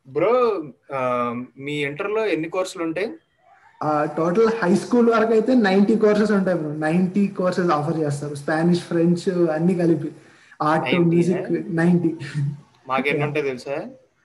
Bro మీ inter లో ఎన్ని కోర్సులు ఉంటాయి టోటల్ హై స్కూల్ వరకు అయితే నైన్టీ కోర్సెస్ ఉంటాయి బ్రో నైన్టీ కోర్సెస్ ఆఫర్ చేస్తారు స్పానిష్ ఫ్రెంచ్ అన్ని కలిపి ఆర్ట్ 90 మ్యూజిక్ నైన్టీ మాకు ఎన్ని ఉంటాయి తెలుసా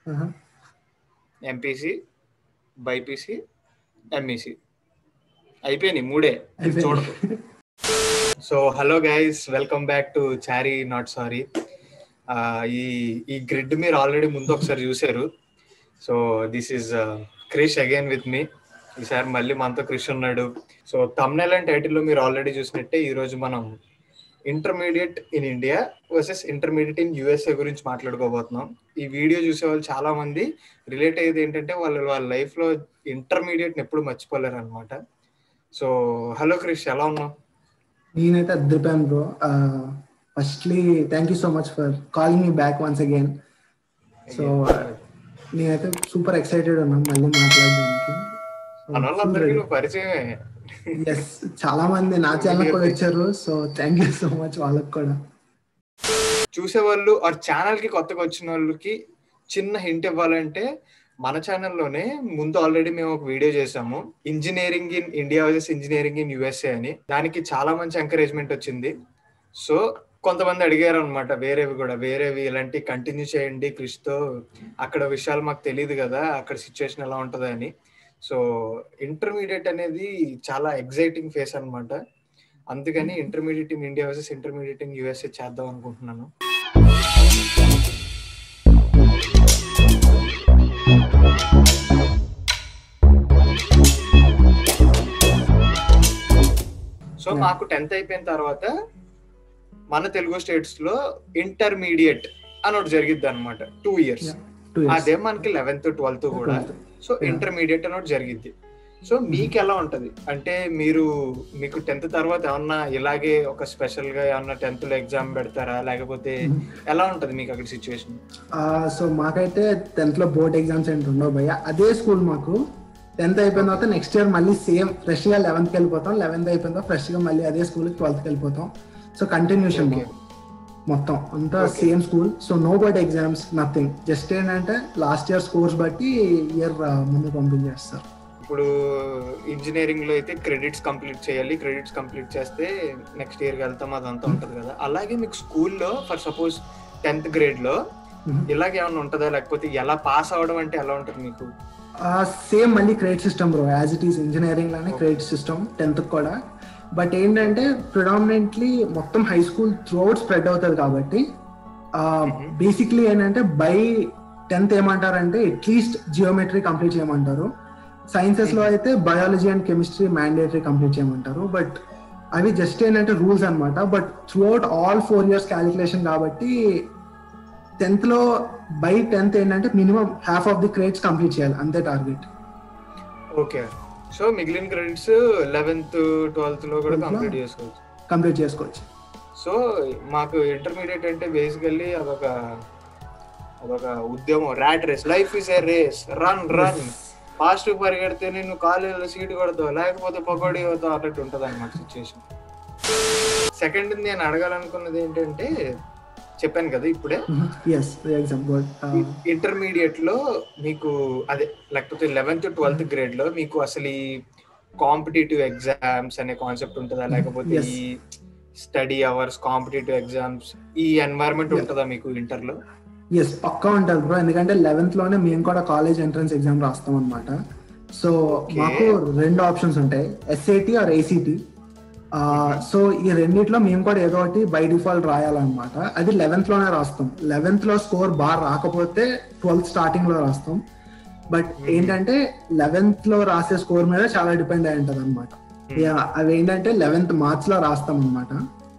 ఎంపీసీ బైపీసీ ఎంఈసి అయిపోయినాయి మూడే ఇది చూడదు so hello guys welcome back to చారీ నాట్ సారీ ఈ ఈ గ్రిడ్ మీరు ఆల్రెడీ ముందు ఒకసారి చూసారు so this is Krish again with me ఈసారి మళ్ళీ మనతో క్రిష్ ఉన్నాడు సో తమ్నెల్ అండ్ టైటిల్లో మీరు ఆల్రెడీ చూసినట్టే ఈ రోజు మనం intermediate in India versus intermediate in USA గురించి మాట్లాడుకోబోతున్నాం ఈ వీడియో చూసే వాళ్ళు చాలా మంది రిలేట్ అయ్యేది ఏంటంటే వాళ్ళు వాళ్ళ లైఫ్ లో ఇంటర్మీడియట్ ఎప్పుడు మర్చిపోలేరు అనమాట సో హలో క్రిష్ ఎలా ఉన్నావు నేనైతే అద్దరిపోయాను bro firstly thank you so much for calling me back once again so నేనైతే సూపర్ ఎక్సైటెడ్ ఉన్నాను మళ్ళీ మాట్లాడడానికి మన వాళ్ళందరికీ నువ్వు పరిచయమే ఎస్ చాలా మంది నా ఛానల్ కూడా వచ్చారు so thank you so much వాళ్ళకి కూడా చూసే వాళ్ళు ఆ ఛానల్ కి కొత్తగా వచ్చిన వాళ్ళకి చిన్న హింట్ ఇవ్వాలంటే మన ఛానల్లోనే ముందు ఆల్రెడీ మేము ఒక వీడియో చేసాము engineering in India versus engineering in USA అని దానికి చాలా మంచి ఎంకరేజ్మెంట్ వచ్చింది సో కొంతమంది అడిగారు అనమాట వేరేవి కూడా వేరేవి ఇలాంటి కంటిన్యూ చేయండి క్రిష్తో అక్కడ విషయాలు మాకు తెలియదు కదా అక్కడ సిచ్యువేషన్ ఎలా ఉంటుందా అని సో ఇంటర్మీడియట్ అనేది చాలా ఎగ్జైటింగ్ ఫేస్ అన్నమాట అందుకని intermediate in India versus intermediate in USA చేద్దాం అనుకుంటున్నాను సో మాకు టెన్త్ అయిపోయిన తర్వాత మన తెలుగు స్టేట్స్ లో ఇంటర్మీడియట్ అని ఒకటి జరిగిద్ది అనమాట టూ ఇయర్స్ టూ అదే మనకి లెవెన్త్ ట్వెల్త్ కూడా సో ఇంటర్మీడియట్ అని ఒకటి జరిగిద్ది సో మీకు ఎలా ఉంటది అంటే మీరు మీకు టెన్త్ తర్వాత ఏమన్నా ఇలాగే ఒక స్పెషల్ గా ఏమన్నా టెన్త్ లో ఎగ్జామ్ పెడతారా లేకపోతే ఎలా ఉంటది మీకు అక్కడ సిచ్యువేషన్ సో మాకైతే టెన్త్ లో బోర్డ్ ఎగ్జామ్స్ ఏంటి ఉండవు భయ్య అదే స్కూల్ మాకు టెన్త్ అయిపోయిన తర్వాత నెక్స్ట్ ఇయర్ మళ్ళీ సేమ్ ఫ్రెష్ గా లెవెన్త్ కి వెళ్ళిపోతాం లెవెన్త్ అయిపోయిన తర్వాత ఫ్రెష్ గా మళ్ళీ అదే స్కూల్ కి ట్వెల్త్ కి వెళ్ళిపోతాం సో కంటిన్యూషన్ Okay. మొత్తం అంతా Okay. Same school so no board exams nothing just ఏంటంటే లాస్ట్ ఇయర్ స్కోర్స్ బట్టి ఇయర్ ముందు పంపించేస్తారు ఇప్పుడు ఇంజనీరింగ్ లో అయితే క్రెడిట్స్ కంప్లీట్ చేయాలి క్రెడిట్స్ కంప్లీట్ చేస్తే నెక్స్ట్ ఇయర్ వెళ్తాం అదంతా ఉంటది కదా అలాగే మీకు స్కూల్లో ఫర్ సపోజ్ టెన్త్ గ్రేడ్ లో Mhm. ఇలాగే ఏమన్నా ఉంటుందా లేకపోతే ఎలా పాస్ అవడం అంటే ఎలా ఉంటుంది మీకు సేమ్ మళ్ళీ credit system bro as it is engineering లానే క్రెడిట్ సిస్టమ్ టెన్త్ కూడా బట్ ఏంటంటే ప్రిడామినెంట్లీ మొత్తం హై స్కూల్ త్రూఅవుట్ స్ప్రెడ్ అవుతుంది కాబట్టి బేసిక్లీ ఏంటంటే బై టెన్త్ ఏమంటారంటే అట్లీస్ట్ జియోమెట్రీ కంప్లీట్ చేయమంటారు సైన్సెస్ లో అయితే biology and chemistry mandatory complete చేయమంటారు బట్ అవి జస్ట్ ఏంటంటే రూల్స్ అన్నమాట but throughout all four years calculation కాబట్టి టెన్త్ లో బై టెన్త్ ఏంటంటే minimum half of the credits complete చేయాలి అంతే టార్గెట్ ఓకే సో మిగిలిన క్రెడిట్స్ లెవెన్త్ ట్వెల్త్ లో కూడా 12th లో? కంప్లీట్ చేసుకోవచ్చు కంప్లీట్ చేసుకోవచ్చు సో మాకు ఇంటర్మీడియట్ అంటే బేసికల్లీ అదొక అదొక ఉద్యమం rat race life is a race run run fast పరిగెడితే నేను కాలేజీలో సీట్ కొడతావు లేకపోతే పకోడీ అవుతావు అన్నట్టు ఉంటుంది అనమాట సిచ్యువేషన్ సెకండ్ నేను అడగాలనుకున్నది ఏంటంటే చెప్పాను కదా ఇప్పుడే ఎస్ ఎగ్జామ్ గుడ్ ఇంటర్మీడియట్ లో మీకు అదే లేకపోతే లెవెన్త్ ట్వెల్త్ గ్రేడ్ లో మీకు అసలు ఈ కాంపిటేటివ్ ఎగ్జామ్స్ అనే కాన్సెప్ట్ ఉంటుందా లేకపోతే Yes. ఈ స్టడీ అవర్స్ కాంపిటేటివ్ ఎగ్జామ్స్ ఈ ఎన్వైరన్మెంట్ Yeah. ఉంటుందా మీకు ఇంటర్ లో ఎస్ పక్కా ఉంటుంది బ్రో ఎందుకంటే లెవెన్త్ లోనే మేము కూడా కాలేజ్ ఎంట్రన్స్ ఎగ్జామ్ రాస్తాం అనమాట సో Okay. మాకు రెండు ఆప్షన్స్ ఉంటాయి ఎస్ఐటి ఆర్ ఏసీటీ సో ఈ రెండిట్లో మేము కూడా ఏదో ఒకటి బై డిఫాల్ట్ రాయాలన్నమాట అది లెవెన్త్ లోనే రాస్తాం లెవెన్త్ లో స్కోర్ బాగా రాకపోతే ట్వెల్త్ స్టార్టింగ్ లో రాస్తాం బట్ ఏంటంటే లెవెన్త్ లో రాసే స్కోర్ మీద చాలా డిపెండ్ అయి ఉంటది అనమాట అవి ఏంటంటే లెవెన్త్ మార్చ్ లో రాస్తాం అనమాట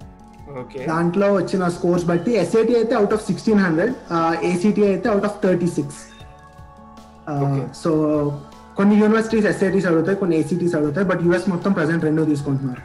ఓకే దాంట్లో వచ్చిన స్కోర్స్ బట్టి ఎస్ఐటి అయితే out of sixteen hundred ACT అయితే out of thirty six Okay. So కొన్ని యూనివర్సిటీస్ ఎస్ఐటీస్ అడుగుతాయి కొన్ని ఏసీటీస్ అడుగుతాయి బట్ యుఎస్ మొత్తం ప్రెసెంట్ రెండు తీసుకుంటున్నారు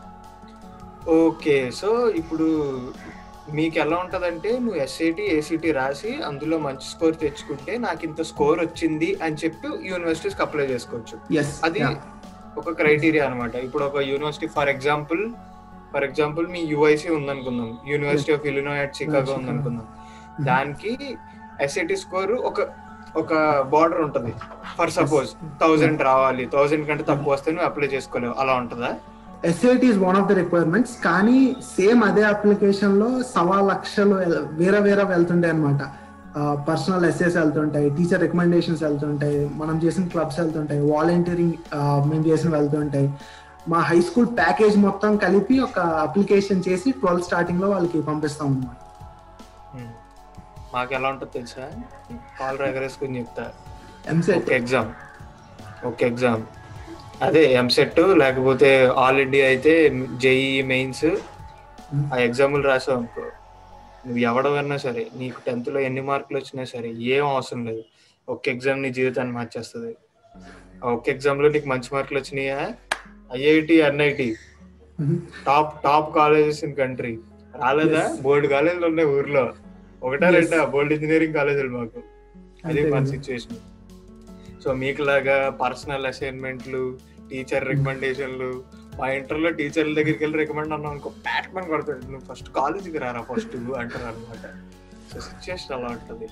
ఓకే సో ఇప్పుడు మీకు ఎలా ఉంటదంటే నువ్వు ఎస్ఐటి ఏసీటీ రాసి అందులో మంచి స్కోర్ తెచ్చుకుంటే నాకు ఇంత స్కోర్ వచ్చింది అని చెప్పి యూనివర్సిటీస్ అప్లై చేసుకోవచ్చు ఎస్ అది ఒక క్రైటీరియా అన్నమాట ఇప్పుడు ఒక university for example for example మీ యుఐసి ఉందనుకుందాం university of Illinois at Chicago Chicago. ఉందనుకుందాం దానికి ఎస్ఐటి స్కోర్ ఒక ఒక బార్డర్ ఉంటది ఫర్ సపోజ్ థౌజండ్ రావాలి థౌజండ్ కంటే తక్కువ వస్తే నువ్వు అప్లై చేసుకోలేవు అలా ఉంటుందా SAT is one of the requirements కానీ సేమ్ అదే అప్లికేషన్ లో సవా లక్షలు ఎల్- వేరే వేరే వెళ్తుంటాయి అనమాట పర్సనల్ ఎస్ఎస్ వెళ్తుంటాయి టీచర్ రికమెండేషన్స్ వెళ్తుంటాయి మనం చేసిన క్లబ్స్ వెళ్తుంటాయి వాలంటీరింగ్ మేము చేసిన వెళ్తుంటాయి మా హై స్కూల్ ప్యాకేజ్ మొత్తం కలిపి ఒక అప్లికేషన్ చేసి ట్వెల్త్ స్టార్టింగ్ లో వాళ్ళకి పంపిస్తాం అనమాట Hmm. మాకు ఎలా ఉంటుందో తెలుసా కాల్ ఎగరేసుకుని చెప్తా ఎంసెట్ ఒక ఎగ్జామ్ ఒక ఎగ్జామ్ అదే ఎంసెట్ లేకపోతే ఆల్ ఇండియా అయితే జేఈ మెయిన్స్ ఆ ఎగ్జామ్లు రాసావు అనుకో నువ్వు ఎవడవన్నా సరే నీకు టెన్త్ లో ఎన్ని మార్కులు వచ్చినా సరే ఏం అవసరం లేదు ఒక ఎగ్జామ్ నీ జీవితాన్ని మార్చేస్తుంది ఆ ఒక్క ఎగ్జామ్ లో నీకు మంచి మార్కులు వచ్చినాయా IIT NIT top top colleges in country రాలేదా Yes. బోర్డు కాలేజీలు ఉన్నాయి ఊర్లో ఒకటా Yes. రెండా బోర్డు ఇంజనీరింగ్ కాలేజీలు మాకు అది అంతే మన కదా. సిచ్యువేషన్ సో మీకు లాగా పర్సనల్ అసైన్మెంట్లు టీచర్ రికమెండేషన్లు మా ఇంటర్లో టీచర్ల దగ్గరికి వెళ్ళి రికమెండ్ అన్నాం అనుకో ప్యాట్మన్ కొడతాడు నువ్వు ఫస్ట్ కాలేజీకి రారా ఫస్ట్ అంటారు అనమాట సో సిచ్యువేషన్ అలా ఉంటుంది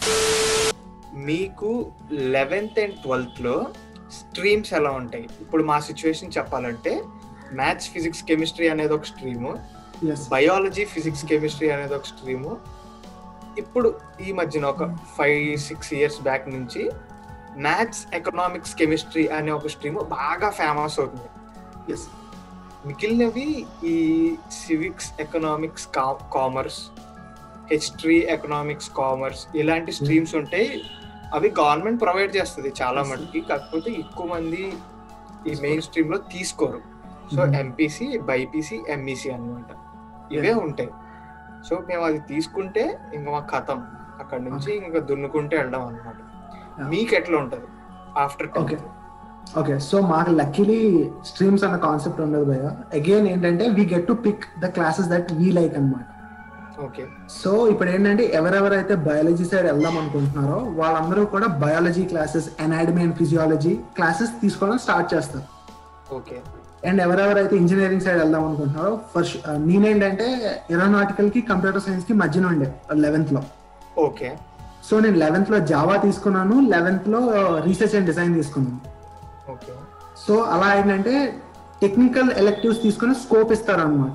మీకు లెవెన్త్ అండ్ ట్వెల్త్ లో స్ట్రీమ్స్ ఎలా ఉంటాయి ఇప్పుడు మా సిచ్యువేషన్ చెప్పాలంటే మ్యాథ్స్ ఫిజిక్స్ కెమిస్ట్రీ అనేది ఒక stream yes biology physics chemistry అనేది ఒక స్ట్రీము ఇప్పుడు ఈ మధ్యన ఒక ఫైవ్ సిక్స్ ఇయర్స్ బ్యాక్ నుంచి మ్యాథ్స్ ఎకనామిక్స్ కెమిస్ట్రీ అనే ఒక స్ట్రీమ్ బాగా ఫేమస్ అవుతుంది ఎస్ మిగిలినవి ఈ civics economics commerce history economics commerce ఇలాంటి స్ట్రీమ్స్ ఉంటాయి అవి గవర్నమెంట్ ప్రొవైడ్ చేస్తుంది చాలా Yes. మటుకి కాకపోతే ఎక్కువ మంది ఈ మెయిన్ స్ట్రీమ్ లో తీసుకోరు so Mhm. MPC BiPC MEC అన్నమాట ఇవే ఉంటాయి సో మేము అది తీసుకుంటే ఇంకా మా కథం అక్కడ నుంచి ఇంకా దున్నుకుంటే వెళ్ళడం అనమాట Yeah. మీకు ఎట్లా ఉంటది ఆఫ్టర్ ఓకే ఓకే సో మాకు లక్కీలీ స్ట్రీమ్స్ అన్న కాన్సెప్ట్ ఉండదు భయ అగైన్ ఏంటంటే we get to pick the classes that we like అన్నమాట ఓకే సో ఇప్పుడు ఏంటంటే ఎవరెవరైతే బయాలజీ సైడ్ వెళ్దాం అనుకుంటున్నారో వాళ్ళందరూ కూడా biology classes anatomy and physiology classes తీసుకోవడం స్టార్ట్ చేస్తారు ఓకే అండ్ ఎవరెవరైతే ఇంజనీరింగ్ సైడ్ వెళ్దాం అనుకుంటున్నారో ఫస్ట్ నేనేంటంటే ఏరోనాటికల్ కి కంప్యూటర్ సైన్స్ కి మధ్యన ఉండే లెవెన్త్ లో ఓకే సో నేను లెవెన్త్ లో జావా తీసుకున్నాను లెవెన్త్ లో రీసెర్చ్ అండ్ డిజైన్ తీసుకున్నాను ఓకే సో అలా ఏంటంటే టెక్నికల్ ఎలెక్టివ్స్ తీసుకుని స్కోప్ ఇస్తారు అనమాట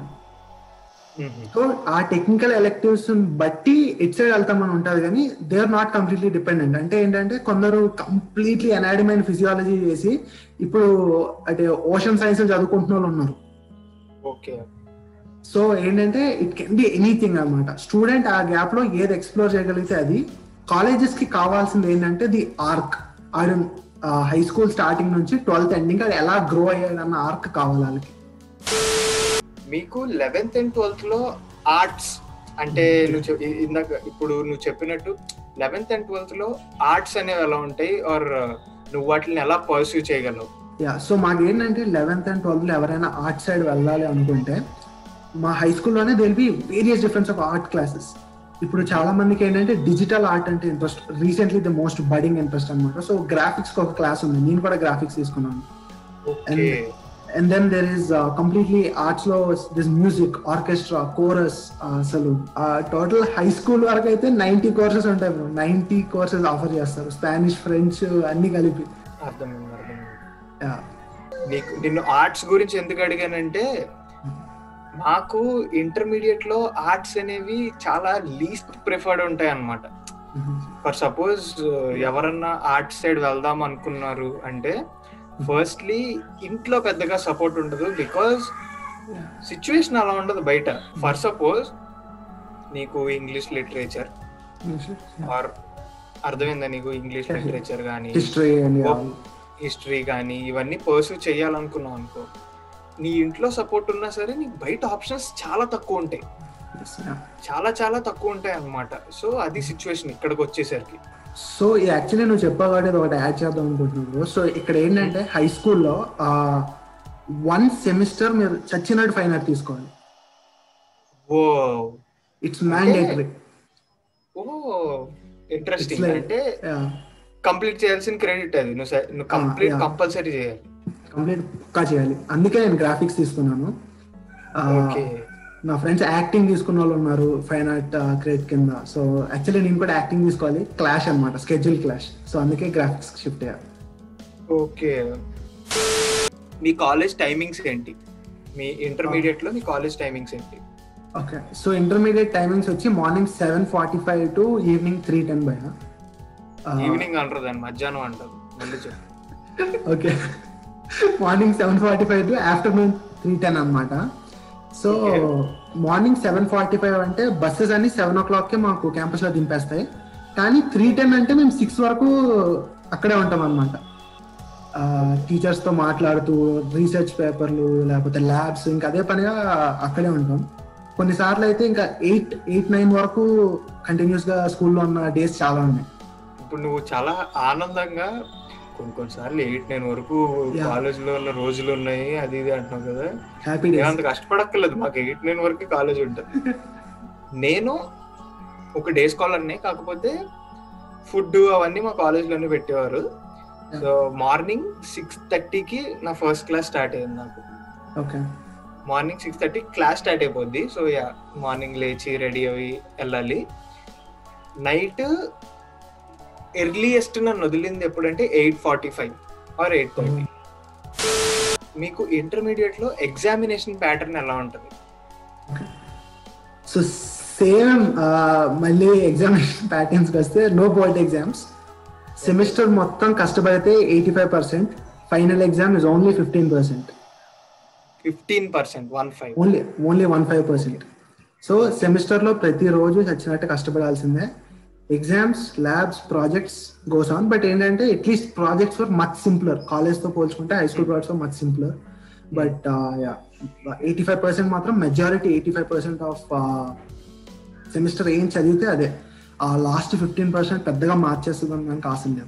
సో ఆ టెక్నికల్ ఎలెక్టివ్స్ బట్టి ఇట్ సైడ్ వెళ్తామని ఉంటుంది కానీ they are not completely dependent అంటే ఏంటంటే కొందరు కంప్లీట్లీ అనాటమీ అండ్ ఫిజియాలజీ చేసి ఇప్పుడు అంటే ఓషన్ సైన్స్ చదువుకుంటున్న వాళ్ళు ఉన్నారు ఓకే సో ఏంటంటే ఇట్ కెన్ బి ఎనీథింగ్ అనమాట స్టూడెంట్ ఆ గ్యాప్ లో ఏది ఎక్స్ప్లోర్ చేయగలిగితే అది కాలేజెస్ కి కావాల్సింది ఏంటంటే ది ఆర్క్ ఆడు హై స్కూల్ స్టార్టింగ్ నుంచి ట్వెల్త్ ఎండింగ్ అది ఎలా గ్రో అయ్యాడన్న ఆర్క్ కావాలి వాళ్ళకి మీకు లెవెన్త్ అండ్ ట్వెల్త్ లో ఆర్ట్స్ అంటే నువ్వు చెప్- ఇ- ఇందాక ఇప్పుడు నువ్వు చెప్పినట్టు లెవెన్త్ అండ్ ట్వెల్త్ లో ఆర్ట్స్ అనేవి ఎలా ఉంటాయి ఆర్ నువ్వు వాటిని ఎలా పర్సూ చేయగలవు యా సో మాకేంటంటే లెవెన్త్ అండ్ ట్వెల్త్ లో ఎవరైనా ఆర్ట్ సైడ్ వెళ్ళాలి అనుకుంటే మా హై స్కూల్లోనే they'll be various difference of art classes ఇప్పుడు చాలా మందికి ఏంటంటే డిజిటల్ ఆర్ట్ అంటే interest recently the most budding interest అనమాట సో గ్రాఫిక్స్ ఒక క్లాస్ ఉంది నేను కూడా గ్రాఫిక్స్ తీసుకున్నాను okay and then there is completely arts లో దిస్ మ్యూజిక్ ఆర్కెస్ట్రా కోరస్ అసలు టోటల్ హై స్కూల్ వరకు అయితే నైన్టీ కోర్సెస్ ఉంటాయి బ్రో నైన్టీ కోర్సెస్ ఆఫర్ చేస్తారు స్పానిష్ ఫ్రెంచ్ అన్ని కలిపి అర్థమైంది అర్థమైంది Yeah. నీకు నిన్ను ఆర్ట్స్ గురించి ఎందుకు అడిగానంటే మాకు ఇంటర్మీడియట్ లో ఆర్ట్స్ అనేవి చాలా లీస్ట్ ప్రిఫర్డ్ ఉంటాయి అన్నమాట Mhm. ఫర్ సపోజ్ ఎవరన్నా ఆర్ట్ సైడ్ వెళ్దాం అనుకున్నారు అంటే ఫస్ట్లీ ఇంట్లో పెద్దగా సపోర్ట్ ఉండదు బికాజ్ Yeah. సిచ్యువేషన్ అలా ఉండదు బయట ఫర్ సపోజ్ నీకు ఇంగ్లీష్ లిటరేచర్ ఆర్ అర్థమైందా నీకు ఇంగ్లీష్ లిటరేచర్ కానీ హిస్టరీ అండ్ హిస్టరీ కానీ ఇవన్నీ పర్సూ చేయాలనుకున్నావు అనుకో నీ ఇంట్లో సపోర్ట్ ఉన్నా సరే నీకు బయట ఆప్షన్స్ చాలా తక్కువ ఉంటాయి చాలా చాలా తక్కువ ఉంటాయి అన్నమాట సో అది సిచ్యువేషన్ ఇక్కడికి వచ్చేసరికి సో యాక్చువల్లీ నువ్వు చెప్పావు కాబట్టి ఇది ఒకటి యాడ్ చేద్దాం అనుకుంటున్నాను సో ఇక్కడ ఏంటంటే హై స్కూల్లో వన్ సెమిస్టర్ మీరు చచ్చినట్టు ఫైన్ ఆర్ట్ తీసుకోవాలి oh it's mandatory oh interesting It's like- అంటే కంప్లీట్ చేయాల్సిన క్రెడిట్ అది నువ్వు స- నువ్వు కంప్లీట్ yeah. కంపల్సరీ చేయాలి కంప్లీట్ పక్కా చేయాలి అందుకే నేను గ్రాఫిక్స్ తీసుకున్నాను ఓకే నా ఫ్రెండ్స్ యాక్టింగ్ తీసుకున్న వాళ్ళు ఉన్నారు ఫైన్ ఆర్ట్ క్రెడిట్ కింద సో యాక్చువల్లీ నేను కూడా యాక్టింగ్ తీసుకోవాలి క్లాష్ అన్నమాట స్కెడ్యూల్ క్లాష్ సో అందుకే గ్రాఫిక్స్ షిఫ్ట్ అయ్యా ఓకే మీ కాలేజ్ టైమింగ్స్ ఏంటి మీ ఇంటర్మీడియట్ లో మీ కాలేజ్ టైమింగ్స్ ఏంటి ఓకే సో ఇంటర్మీడియట్ టైమింగ్స్ వచ్చి morning seven forty five to evening three ten by evening అంటారు దాన్ని మధ్యాహ్నం అంటారు మళ్ళీ చెప్పు okay morning seven forty five to afternoon three ten అనమాట so Okay. Morning seven forty five అంటే బస్సెస్ అన్ని సెవెన్ ఓ క్లాక్కి మాకు క్యాంపస్ లో దింపేస్తాయి కానీ త్రీ టెన్ అంటే మేము సిక్స్ వరకు అక్కడే ఉంటాం అనమాట టీచర్స్ తో మాట్లాడుతూ రీసెర్చ్ పేపర్లు లేకపోతే ల్యాబ్స్ ఇంకా అదే పనిగా అక్కడే ఉంటాం కొన్నిసార్లు అయితే ఇంకా ఎయిట్ ఎయిట్ నైన్ వరకు కంటిన్యూస్ గా స్కూల్లో ఉన్న డేస్ చాలా ఉన్నాయి ఇప్పుడు నువ్వు చాలా ఆనందంగా కొన్ని కొన్నిసార్లు ఎయిట్ నైన్ వరకు Yeah. కాలేజ్ లో ఉన్న రోజులు ఉన్నాయి అది ఇది అంటున్నావు కదా హ్యాపీ నేను డేస్ అంత కష్టపడక్కర్లేదు మాకు ఎయిట్ నైన్ వరకు కాలేజ్ ఉంటుంది నేను ఒక డే స్కాలర్నే కాకపోతే ఫుడ్ అవన్నీ మా కాలేజ్ లోనే పెట్టేవారు సో మార్నింగ్ సిక్స్ థర్టీకి నా ఫస్ట్ క్లాస్ స్టార్ట్ అయింది నాకు okay morning six thirty class start అయిపోద్ది సో యా మార్నింగ్ లేచి రెడీ అయ్యి వెళ్ళాలి నైట్ ఎర్లీయెస్ట్ నన్ను వదిలింది ఎప్పుడంటే eight forty five or eight thirty మీకు ఇంటర్మీడియట్ లో ఎగ్జామినేషన్ ప్యాటర్న్ ఎలా ఉంటుంది సో సేమ్ మళ్ళీ ఎగ్జామినేషన్ ప్యాటర్న్స్ వస్తే నో బోర్డ్ ఎగ్జామ్స్ సెమిస్టర్ మొత్తం కష్టపడితే eighty five percent final exam is only fifteen percent fifteen percent one five only only one five percent so semester లో ప్రతిరోజు చచ్చినట్టు కష్టపడాల్సిందే exams labs projects goes on but ఏంటంటే at least projects for much simpler college తో పోల్చుకుంటే high school projects for much simpler but eighty five percent మాత్రం majority eighty five percent of semester ఏం చదివితే అదే ఆ లాస్ట్ ఫిఫ్టీన్ పర్సెంట్ పెద్దగా మార్చేస్తుంది దానికి ఆశ లేదు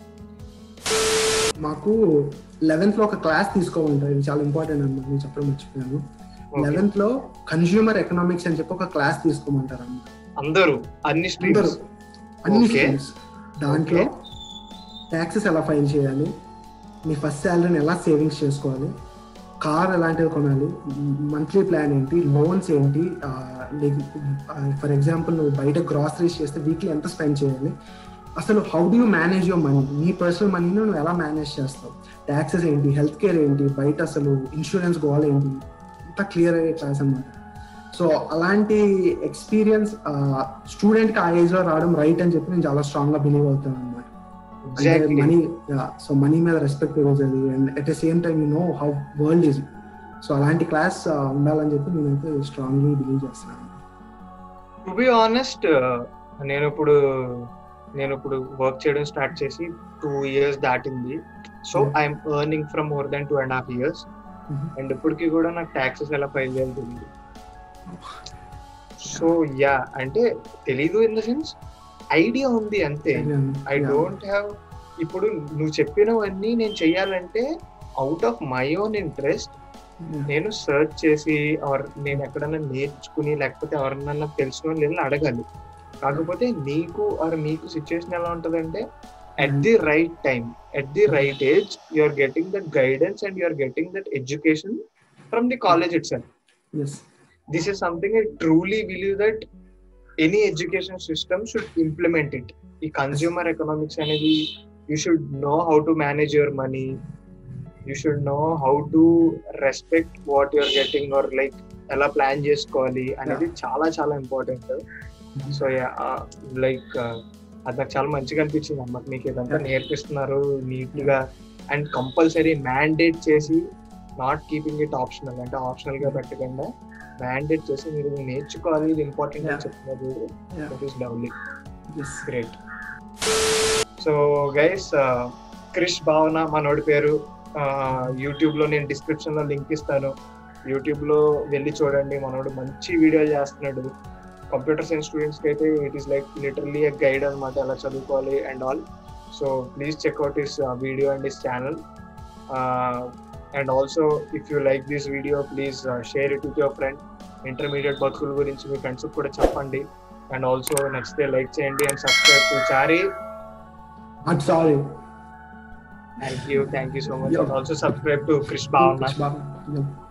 మాకు లెవెన్త్ లో ఒక క్లాస్ తీసుకోమంటారు ఇది చాలా ఇంపార్టెంట్ అన్నమాట నేను చెప్పడం మర్చిపోయాను లెవెన్త్ లో కన్స్యూమర్ ఎకనామిక్స్ అని చెప్పి ఒక క్లాస్ తీసుకోమంటారు అన్నమాట అందరూ అన్ని అందరూ స్ట్రీమ్స్ అన్ని Okay. స్కీమ్స్ దాంట్లో ట్యాక్సెస్ ఎలా ఫైల్ చేయాలి మీ ఫస్ట్ శాలరీని ఎలా సేవింగ్స్ చేసుకోవాలి కార్ ఎలాంటివి కొనాలి మంత్లీ ప్లాన్ ఏంటి లోన్స్ ఏంటి ఫర్ ఎగ్జాంపుల్ నువ్వు బయట గ్రాసరీస్ చేస్తే వీక్లీ ఎంత స్పెండ్ చేయాలి అసలు how do you manage your money నీ పర్సనల్ మనీని నువ్వు ఎలా మేనేజ్ చేస్తావు ట్యాక్సెస్ ఏంటి హెల్త్ కేర్ ఏంటి బయట అసలు ఇన్సూరెన్స్ గోల్ ఏంటి అంతా క్లియర్ అయ్యే క్లాస్ అన్నమాట సో అలాంటి ఎక్స్పీరియన్స్ స్టూడెంట్ కి ఆ ఏజ్ లో రావడం రైట్ అని చెప్పి నేను చాలా స్ట్రాంగ్ గా బిలీవ్ అవుతాను అనమాట అంటే ఎగ్జాక్ట్లీ మనీ సో మనీ మీద రెస్పెక్ట్ పెరుగుతుంది and at the same time you know how world is so అలాంటి క్లాస్ ఉండాలని చెప్పి నేనైతే స్ట్రాంగ్లీ బిలీవ్ చేస్తున్నాను టు బి ఆనెస్ట్ నేను ఇప్పుడు నేను ఇప్పుడు వర్క్ చేయడం స్టార్ట్ చేసి టూ ఇయర్స్ దాటింది so Yeah. I'm earning from more than two and half years Mhm. And ఇప్పటికి కూడా నాకు ట్యాక్సెస్ ఎలా ఫైల్ చేయాలి తెలియదు సో యా అంటే తెలీదు ఇన్ ద సెన్స్ ఐడియా ఉంది అంతే ఐ Yeah. డోంట్ హ్యావ్ ఇప్పుడు నువ్వు చెప్పినవన్నీ నేను చెయ్యాలంటే out of my own interest Yeah. నేను సర్చ్ చేసి ఆర్ నేను ఎక్కడన్నా నేర్చుకుని లేకపోతే ఎవరన్నా తెలిసిన వాళ్ళు వెళ్ళి అడగాలి కాకపోతే నీకు ఆర్ మీకు సిచ్యువేషన్ ఎలా ఉంటదంటే at the right time at the right age you are getting that guidance and you are getting that education from the college itself Yes. This is something I truly believe that any education system should implement it ఈ consumer economics అనేది you should know how to manage your money you should know how to respect what you're getting or like ఎలా plan చేసుకోవాలి అనేది చాలా చాలా important so like అది నాకు చాలా మంచిగా అనిపించింది అమ్మ మీకు ఇదంతా Yeah. నేర్పిస్తున్నారు నీట్ గా అండ్ కంపల్సరీ మ్యాండేట్ చేసి నాట్ కీపింగ్ ఇట్ ఆప్షనల్ అంటే ఆప్షనల్ గా పెట్టకుండా మ్యాండేట్ చేసి మీరు ఇది నేర్చుకోవాలి ఇది ఇంపార్టెంట్ అని Yeah. చెప్తున్నారు Yeah. That is lovely Yes. Great so guys Krish Bhavana మనోడి పేరు యూట్యూబ్ లో నేను డిస్క్రిప్షన్ లో లింక్ ఇస్తాను యూట్యూబ్ లో వెళ్ళి చూడండి మనోడు మంచి వీడియో చేస్తున్నాడు కంప్యూటర్ సైన్స్ స్టూడెంట్స్ కి అయితే it is like literally guide అనమాట ఎలా చదువుకోవాలి and all so please check out his video and his channel and also if you like this video please share it with your friend intermediate బతుకుల గురించి మీ friends కూడా చెప్పండి అండ్ ఆల్సో నచ్చితే like చేయండి అండ్ సబ్స్క్రైబ్ టు చారీ I'm sorry. Thank you thank you so much Yeah. And also subscribe to Krish Bhavana Bye. Yeah.